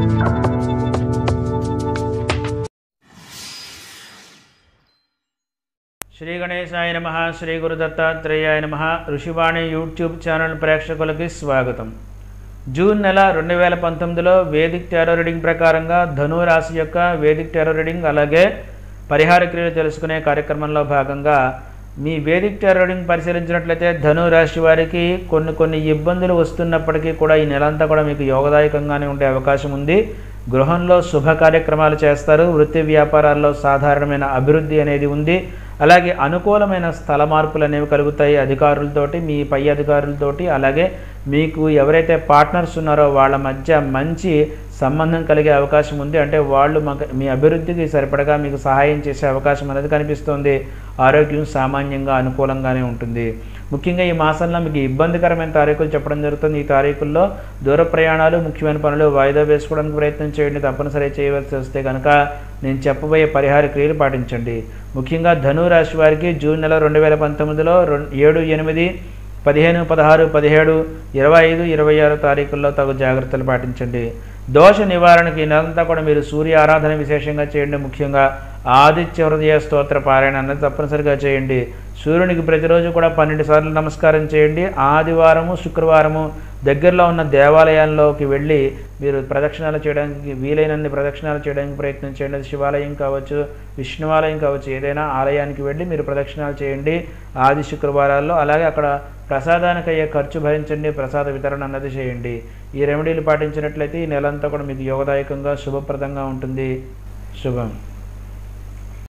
శ్రీ గణేశాయ నమ శ్రీ గురు దత్తాత్రేయాయ నమ ఋషివాణి యూట్యూబ్ ఛానల్ ప్రేక్షకులకి స్వాగతం జూన్ నెల రెండు వేల పంతొమ్మిదిలో వేదిక్ టారో రీడింగ్ ప్రకారంగా ధను రాశి యొక్క వేదిక్ టారో రీడింగ్ అలాగే పరిహార క్రియలు తెలుసుకునే కార్యక్రమంలో భాగంగా మీ వేదిక్ టారో రీడింగ్ పరిశీలించినట్లయితే ధను రాశి వారికి కొన్ని కొన్ని ఇబ్బందులు వస్తున్నప్పటికీ కూడా ఈ నెలంతా కూడా మీకు యోగదాయకంగానే ఉండే అవకాశం ఉంది గృహంలో శుభ కార్యక్రమాలు చేస్తారు వృత్తి వ్యాపారాల్లో సాధారణమైన అభివృద్ధి అనేది ఉంది అలాగే అనుకూలమైన స్థల మార్పులు అనేవి కలుగుతాయి అధికారులతోటి మీ పై అధికారులతోటి అలాగే మీకు ఎవరైతే పార్ట్నర్స్ ఉన్నారో వాళ్ళ మధ్య మంచి సంబంధం కలిగే అవకాశం ఉంది అంటే వాళ్ళు మాకు మీ అభివృద్ధికి సరిపడగా మీకు సహాయం చేసే అవకాశం అనేది కనిపిస్తుంది ఆరోగ్యం సామాన్యంగా అనుకూలంగానే ఉంటుంది ముఖ్యంగా ఈ మాసంలో మీకు ఇబ్బందికరమైన తారీఖులు చెప్పడం జరుగుతుంది ఈ తారీఖుల్లో దూర ప్రయాణాలు ముఖ్యమైన పనులు వాయిదా వేసుకోవడానికి ప్రయత్నం చేయండి తప్పనిసరి చేయవలసి వస్తే కనుక నేను చెప్పబోయే పరిహార క్రియలు పాటించండి ముఖ్యంగా ధను రాశి వారికి జూన్ నెల రెండు వేల పంతొమ్మిదిలో రెండు ఏడు ఎనిమిది పదిహేను పదహారు పదిహేడు ఇరవై ఐదు ఇరవై ఆరు తారీఖుల్లో తగు జాగ్రత్తలు పాటించండి దోష నివారణకి ఈ నెలంతా కూడా మీరు సూర్య ఆరాధన విశేషంగా చేయండి ముఖ్యంగా ఆదిత్య హృదయ స్తోత్ర పారాయణ అన్నది తప్పనిసరిగా చేయండి సూర్యునికి ప్రతిరోజు కూడా పన్నెండు సార్లు నమస్కారం చేయండి ఆదివారము శుక్రవారము దగ్గరలో ఉన్న దేవాలయాల్లోకి వెళ్ళి మీరు ప్రదక్షిణాలు చేయడానికి వీలైనన్ని ప్రదక్షిణాలు చేయడానికి ప్రయత్నం చేయండి అది శివాలయం కావచ్చు విష్ణువాలయం కావచ్చు ఏదైనా ఆలయానికి వెళ్ళి మీరు ప్రదక్షిణాలు చేయండి ఆది శుక్రవారాల్లో అలాగే అక్కడ ప్రసాదానికి అయ్యే ఖర్చు భరించండి ప్రసాద వితరణ అన్నది చేయండి ఈ రెమెడీలు పాటించినట్లయితే ఈ నెలంతా కూడా మీకు యోగదాయకంగా శుభప్రదంగా ఉంటుంది శుభం